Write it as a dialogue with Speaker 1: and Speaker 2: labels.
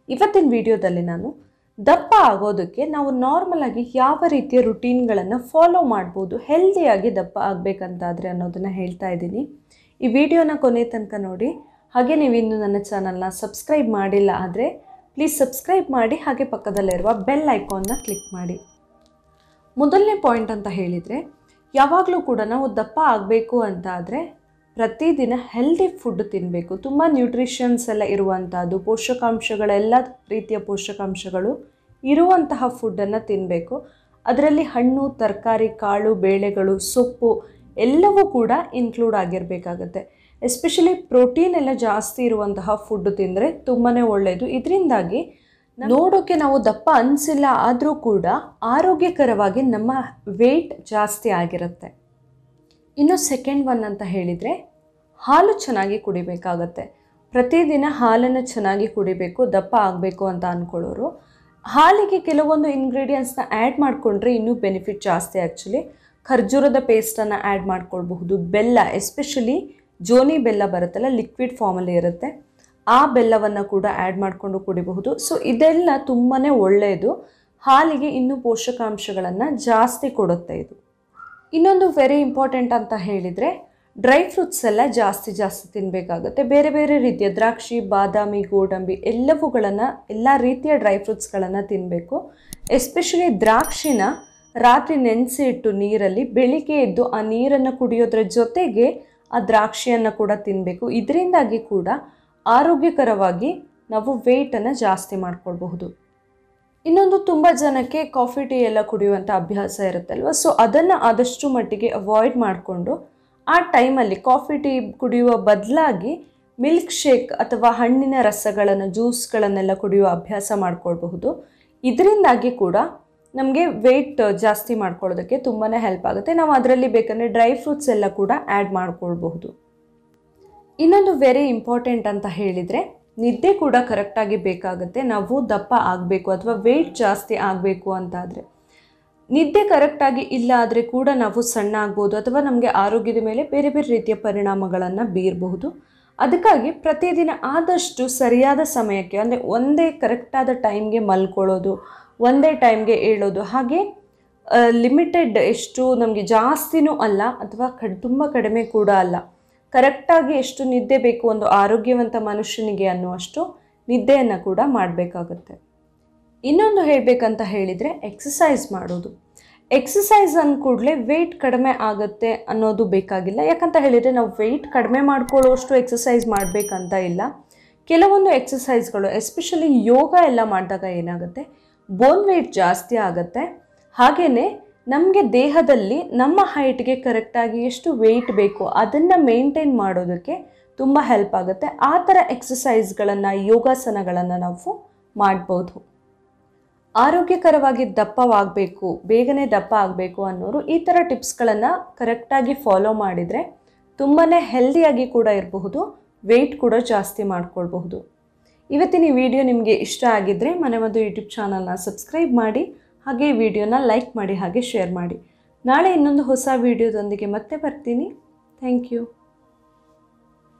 Speaker 1: ಇವತ್ತಿನ ವಿಡಿಯೋದಲ್ಲಿ ನಾನು ದಪ್ಪ ಆಗೋದಕ್ಕೆ ನಾವು ನಾರ್ಮಲ್ ಆಗಿ ಯಾವ ರೀತಿಯ ರುಟೀನ್ಗಳನ್ನು ಫಾಲೋ ಮಾಡ್ಬೋದು ಹೆಲ್ದಿಯಾಗಿ ದಪ್ಪ ಆಗಬೇಕಂತಾದರೆ ಅನ್ನೋದನ್ನು ಹೇಳ್ತಾ ಇದ್ದೀನಿ ಈ ವಿಡಿಯೋನ ಕೊನೆ ತನಕ ನೋಡಿ ಹಾಗೆ ನೀವು ಇನ್ನು ನನ್ನ ಚಾನಲ್ನ ಸಬ್ಸ್ಕ್ರೈಬ್ ಮಾಡಿಲ್ಲ ಆದರೆ ಪ್ಲೀಸ್ ಸಬ್ಸ್ಕ್ರೈಬ್ ಮಾಡಿ ಹಾಗೆ ಪಕ್ಕದಲ್ಲಿರುವ ಬೆಲ್ ಐಕಾನ್ನ ಕ್ಲಿಕ್ ಮಾಡಿ ಮೊದಲನೇ ಪಾಯಿಂಟ್ ಅಂತ ಹೇಳಿದರೆ ಯಾವಾಗಲೂ ಕೂಡ ನಾವು ದಪ್ಪ ಆಗಬೇಕು ಅಂತ ಆದರೆ ಪ್ರತಿದಿನ ಹೆಲ್ದಿ ಫುಡ್ ತಿನ್ನಬೇಕು ತುಂಬ ನ್ಯೂಟ್ರಿಷನ್ಸ್ ಎಲ್ಲ ಇರುವಂಥದ್ದು ಪೋಷಕಾಂಶಗಳೆಲ್ಲ ರೀತಿಯ ಪೋಷಕಾಂಶಗಳು ಇರುವಂತಹ ಫುಡ್ಡನ್ನು ತಿನ್ನಬೇಕು ಅದರಲ್ಲಿ ಹಣ್ಣು ತರಕಾರಿ ಕಾಳು ಬೇಳೆಗಳು ಸೊಪ್ಪು ಎಲ್ಲವೂ ಕೂಡ ಇನ್ಕ್ಲೂಡ್ ಆಗಿರಬೇಕಾಗತ್ತೆ ಎಸ್ಪೆಷಲಿ ಪ್ರೋಟೀನ್ ಎಲ್ಲ ಜಾಸ್ತಿ ಇರುವಂತಹ ಫುಡ್ ತಿಂದರೆ ತುಂಬಾ ಒಳ್ಳೆಯದು ಇದರಿಂದಾಗಿ ನೋಡೋಕ್ಕೆ ನಾವು ದಪ್ಪ ಅನಿಸಿಲ್ಲ ಆದರೂ ಕೂಡ ಆರೋಗ್ಯಕರವಾಗಿ ನಮ್ಮ ವೆಯ್ಟ್ ಜಾಸ್ತಿ ಆಗಿರುತ್ತೆ ಇನ್ನು ಸೆಕೆಂಡ್ ಒನ್ ಅಂತ ಹೇಳಿದರೆ ಹಾಲು ಚೆನ್ನಾಗಿ ಕುಡಿಬೇಕಾಗತ್ತೆ ಪ್ರತಿದಿನ ಹಾಲನ್ನು ಚೆನ್ನಾಗಿ ಕುಡಿಬೇಕು ದಪ್ಪ ಆಗಬೇಕು ಅಂತ ಅಂದ್ಕೊಳ್ಳೋರು ಹಾಲಿಗೆ ಕೆಲವೊಂದು ಇಂಗ್ರೀಡಿಯೆಂಟ್ಸ್ನ ಆ್ಯಡ್ ಮಾಡಿಕೊಂಡ್ರೆ ಇನ್ನೂ ಬೆನಿಫಿಟ್ ಜಾಸ್ತಿ ಆ್ಯಕ್ಚುಲಿ ಖರ್ಜೂರದ ಪೇಸ್ಟನ್ನು ಆ್ಯಡ್ ಮಾಡ್ಕೊಳ್ಬಹುದು ಬೆಲ್ಲ ಎಸ್ಪೆಷಲಿ ಜೋನಿ ಬೆಲ್ಲ ಬರುತ್ತಲ್ಲ ಲಿಕ್ವಿಡ್ ಫಾರ್ಮಲ್ಲಿ ಇರುತ್ತೆ ಆ ಬೆಲ್ಲವನ್ನು ಕೂಡ ಆ್ಯಡ್ ಮಾಡಿಕೊಂಡು ಕುಡಿಬಹುದು ಸೊ ಇದೆಲ್ಲ ತುಂಬಾ ಒಳ್ಳೆಯದು ಹಾಲಿಗೆ ಇನ್ನೂ ಪೋಷಕಾಂಶಗಳನ್ನು ಜಾಸ್ತಿ ಕೊಡುತ್ತೆ ಇದು ಇನ್ನೊಂದು ವೆರಿ ಇಂಪಾರ್ಟೆಂಟ್ ಅಂತ ಹೇಳಿದರೆ ಡ್ರೈ ಫ್ರೂಟ್ಸ್ ಎಲ್ಲ ಜಾಸ್ತಿ ಜಾಸ್ತಿ ತಿನ್ನಬೇಕಾಗುತ್ತೆ ಬೇರೆ ಬೇರೆ ರೀತಿಯ ದ್ರಾಕ್ಷಿ ಬಾದಾಮಿ ಗೋಡಂಬಿ ಎಲ್ಲವುಗಳನ್ನು ಎಲ್ಲ ರೀತಿಯ ಡ್ರೈ ಫ್ರೂಟ್ಸ್ಗಳನ್ನು ತಿನ್ನಬೇಕು ಎಸ್ಪೆಷಲಿ ದ್ರಾಕ್ಷಿನ ರಾತ್ರಿ ನೆನೆಸಿ ಇಟ್ಟು ನೀರಲ್ಲಿ ಬೆಳಿಗ್ಗೆ ಎದ್ದು ಆ ನೀರನ್ನು ಕುಡಿಯೋದ್ರ ಜೊತೆಗೆ ಆ ದ್ರಾಕ್ಷಿಯನ್ನು ಕೂಡ ತಿನ್ನಬೇಕು ಇದರಿಂದಾಗಿ ಕೂಡ ಆರೋಗ್ಯಕರವಾಗಿ ನಾವು ವೆಯ್ಟನ್ನು ಜಾಸ್ತಿ ಮಾಡ್ಕೊಳ್ಬಹುದು ಇನ್ನೊಂದು ತುಂಬ ಜನಕ್ಕೆ ಕಾಫಿ ಟೀ ಎಲ್ಲ ಕುಡಿಯುವಂಥ ಅಭ್ಯಾಸ ಇರುತ್ತಲ್ವ ಸೊ ಅದನ್ನು ಆದಷ್ಟು ಮಟ್ಟಿಗೆ ಅವಾಯ್ಡ್ ಮಾಡಿಕೊಂಡು ಆ ಟೈಮಲ್ಲಿ ಕಾಫಿ ಟೀ ಕುಡಿಯುವ ಬದಲಾಗಿ ಮಿಲ್ಕ್ ಶೇಕ್ ಅಥವಾ ಹಣ್ಣಿನ ರಸಗಳನ್ನು ಜ್ಯೂಸ್ಗಳನ್ನೆಲ್ಲ ಕುಡಿಯುವ ಅಭ್ಯಾಸ ಮಾಡ್ಕೊಳ್ಬಹುದು ಇದರಿಂದಾಗಿ ಕೂಡ ನಮಗೆ ವೆಯ್ಟ್ ಜಾಸ್ತಿ ಮಾಡ್ಕೊಳ್ಳೋದಕ್ಕೆ ತುಂಬಾ ಹೆಲ್ಪ್ ಆಗುತ್ತೆ ನಾವು ಅದರಲ್ಲಿ ಬೇಕಂದರೆ ಡ್ರೈ ಫ್ರೂಟ್ಸ್ ಎಲ್ಲ ಕೂಡ ಆ್ಯಡ್ ಮಾಡ್ಕೊಳ್ಬಹುದು ಇನ್ನೊಂದು ವೆರಿ ಇಂಪಾರ್ಟೆಂಟ್ ಅಂತ ಹೇಳಿದರೆ ನಿದ್ದೆ ಕೂಡ ಕರೆಕ್ಟಾಗಿ ಬೇಕಾಗುತ್ತೆ ನಾವು ದಪ್ಪ ಆಗಬೇಕು ಅಥವಾ ವೆಯ್ಟ್ ಜಾಸ್ತಿ ಆಗಬೇಕು ಅಂತಾದರೆ ನಿದ್ದೆ ಕರೆಕ್ಟಾಗಿ ಇಲ್ಲ ಆದರೆ ಕೂಡ ನಾವು ಸಣ್ಣ ಆಗ್ಬೋದು ಅಥವಾ ನಮಗೆ ಆರೋಗ್ಯದ ಮೇಲೆ ಬೇರೆ ಬೇರೆ ರೀತಿಯ ಪರಿಣಾಮಗಳನ್ನು ಬೀರಬಹುದು ಅದಕ್ಕಾಗಿ ಪ್ರತಿದಿನ ಆದಷ್ಟು ಸರಿಯಾದ ಸಮಯಕ್ಕೆ ಅಂದರೆ ಒಂದೇ ಕರೆಕ್ಟಾದ ಟೈಮ್ಗೆ ಮಲ್ಕೊಳ್ಳೋದು ಒಂದೇ ಟೈಮ್ಗೆ ಏಳೋದು ಹಾಗೆ ಲಿಮಿಟೆಡ್ ಎಷ್ಟು ನಮಗೆ ಜಾಸ್ತಿನೂ ಅಲ್ಲ ಅಥವಾ ಕಡ್ ತುಂಬ ಕಡಿಮೆ ಕೂಡ ಅಲ್ಲ ಕರೆಕ್ಟಾಗಿ ಎಷ್ಟು ನಿದ್ದೆ ಬೇಕು ಒಂದು ಆರೋಗ್ಯವಂತ ಮನುಷ್ಯನಿಗೆ ಅನ್ನುವಷ್ಟು ನಿದ್ದೆಯನ್ನು ಕೂಡ ಮಾಡಬೇಕಾಗುತ್ತೆ ಇನ್ನೊಂದು ಹೇಳಬೇಕಂತ ಹೇಳಿದರೆ ಎಕ್ಸಸೈಸ್ ಮಾಡೋದು ಎಕ್ಸಸೈಸ್ ಅಂದ ಕೂಡಲೇ ವೆಯ್ಟ್ ಕಡಿಮೆ ಆಗುತ್ತೆ ಅನ್ನೋದು ಬೇಕಾಗಿಲ್ಲ ಯಾಕಂತ ಹೇಳಿದರೆ ನಾವು ವೆಯ್ಟ್ ಕಡಿಮೆ ಮಾಡ್ಕೊಳ್ಳೋಷ್ಟು ಎಕ್ಸಸೈಸ್ ಮಾಡಬೇಕಂತ ಇಲ್ಲ ಕೆಲವೊಂದು ಎಕ್ಸಸೈಸ್ಗಳು ಎಸ್ಪೆಷಲಿ ಯೋಗ ಎಲ್ಲ ಮಾಡಿದಾಗ ಏನಾಗುತ್ತೆ ಬೋನ್ ವೆಯ್ಟ್ ಜಾಸ್ತಿ ಆಗುತ್ತೆ ಹಾಗೆಯೇ ನಮಗೆ ದೇಹದಲ್ಲಿ ನಮ್ಮ ಹೈಟ್ಗೆ ಕರೆಕ್ಟಾಗಿ ಎಷ್ಟು ವೆಯ್ಟ್ ಬೇಕು ಅದನ್ನು ಮೇಂಟೈನ್ ಮಾಡೋದಕ್ಕೆ ತುಂಬ ಹೆಲ್ಪ್ ಆಗುತ್ತೆ ಆ ಥರ ಎಕ್ಸಸೈಸ್ಗಳನ್ನು ಯೋಗಾಸನಗಳನ್ನು ನಾವು ಮಾಡ್ಬೋದು ಆರೋಗ್ಯಕರವಾಗಿ ದಪ್ಪವಾಗಬೇಕು ಬೇಗನೆ ದಪ್ಪ ಆಗಬೇಕು ಅನ್ನೋರು ಈ ಥರ ಟಿಪ್ಸ್ಗಳನ್ನು ಕರೆಕ್ಟಾಗಿ ಫಾಲೋ ಮಾಡಿದರೆ ತುಂಬಾ ಹೆಲ್ದಿಯಾಗಿ ಕೂಡ ಇರಬಹುದು ವೆಯ್ಟ್ ಕೂಡ ಜಾಸ್ತಿ ಮಾಡ್ಕೊಳ್ಬಹುದು ಇವತ್ತಿನ ಈ ವಿಡಿಯೋ ನಿಮಗೆ ಇಷ್ಟ ಆಗಿದ್ದರೆ ಮನೆ ಒಂದು ಯೂಟ್ಯೂಬ್ ಚಾನಲ್ನ ಸಬ್ಸ್ಕ್ರೈಬ್ ಮಾಡಿ ಹಾಗೆ ಈ ವಿಡಿಯೋನ ಲೈಕ್ ಮಾಡಿ ಹಾಗೆ ಶೇರ್ ಮಾಡಿ ನಾಳೆ ಇನ್ನೊಂದು ಹೊಸ ವಿಡಿಯೋದೊಂದಿಗೆ ಮತ್ತೆ ಬರ್ತೀನಿ ಥ್ಯಾಂಕ್ ಯು